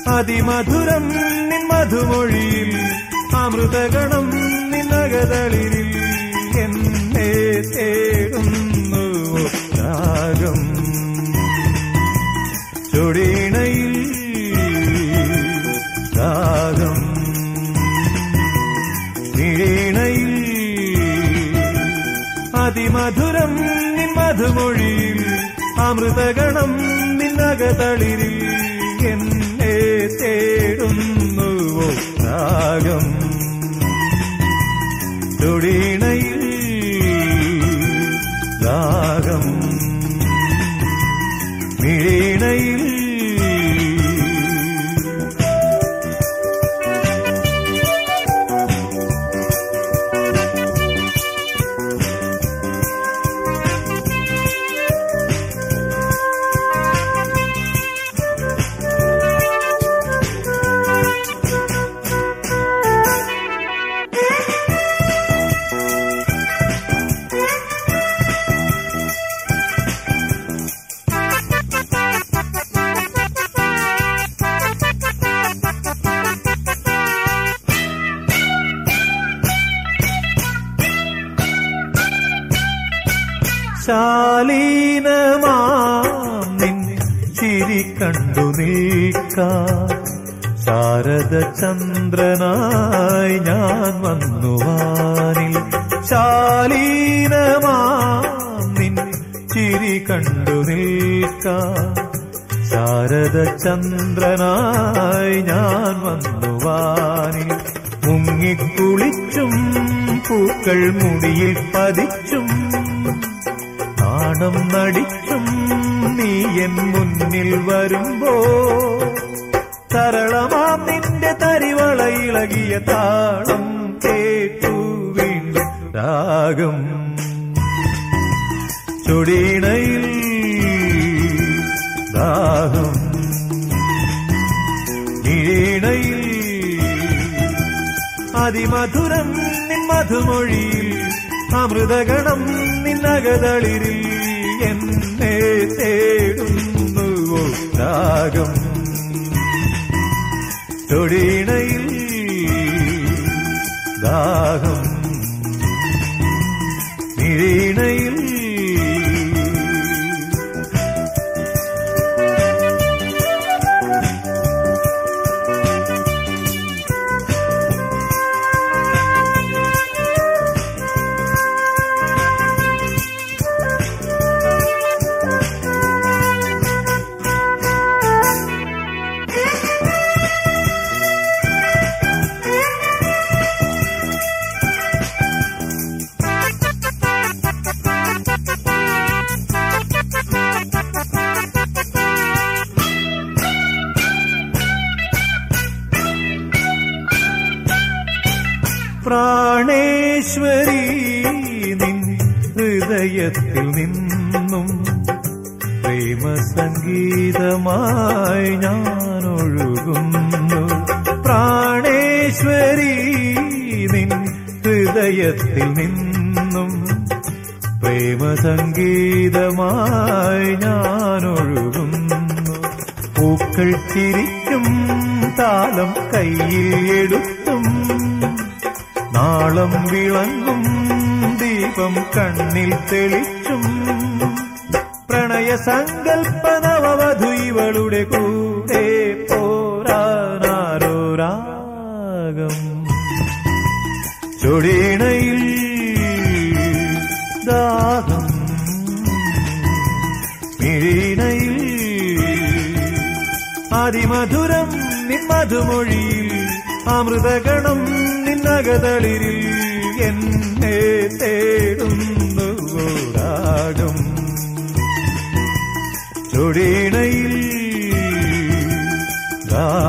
അതിമധുരം നിൻ മധുമൊഴിയിൽ അമൃതഗണം നിന്നകതളിരിൽ എന്നെ തേടുന്നു രാഗം ചൊടിയിണയിൽ രാഗം നിഴയിണയിൽ അതിമധുരം നിൻ മധുമൊഴിയിൽ അമൃതഗണം നിന്നകതളിരിൽ എന്നെ തേടുന്നു രാഗം തൊടിയിണയിൽ രാഗം മിഴിയിണയിൽ ശാലീനമാം നിൻ ചിരി കണ്ടു നിൽക്കാം ശാരദ ചന്ദ്രനായി ഞാൻ വന്നു വാനിൽ ശാലീനമാം നിൻ ചിരി കണ്ടു നിൽക്കാം ശാരദ ചന്ദ്രനായി ഞാൻ വന്നു വാനിൽ മുങ്ങിക്കുളിച്ചും പൂക്കൾ മുടിയിൽ പതിച്ചും നാണം നടിച്ചും നീ എൻ മുന്നിൽ വരുമ്പോ സരളമാം നിന്റെ തരിവള ഇളകിയ താളം കേട്ടു വീണ്ടും രാഗം ചൊടിയിണയിൽ ദാഹം ഇഴയിണയിൽ അതിമധുരം നിൻ മധുമൊഴിയിൽ അമൃതഗണം നിന്നകതളിരിൽ എന്നെ തേടുന്നു രാഗം തൊടിയിണയിൽ ദാഹം മിഴിയിണയിൽ പ്രാണേശ്വരി നിൻ ഹൃദയത്തിൽ നിന്നും പ്രേമ സംഗീതമായി ഞാൻ ഒഴുകുന്നു പ്രാണേശ്വരി നിൻ ഹൃദയത്തിൽ നിന്നും പ്രേമ സംഗീതമായി ഞാൻ ഒഴുകുന്നു പൂക്കൾ ചിരിക്കും താളം കയ്യിൽ എടുത്തും നാളം വിളങ്ങും ദീപം കണ്ണിൽ തെളിച്ചും പ്രണയ സങ്കൽപ്പ നവവധു ഇവളുടെ കൂടെ പോരാനാരോ രാഗം ചൊടിയിണയിൽ ദാഹം മിഴിയിണയിൽ അതിമധുരം നിൻ മധുമൊഴിയിൽ അമൃതഗണം നിന്നകതളിരിൽ എന്നെ തേടുന്നു രാഗം ചൊടിയിണയിൽ ദാ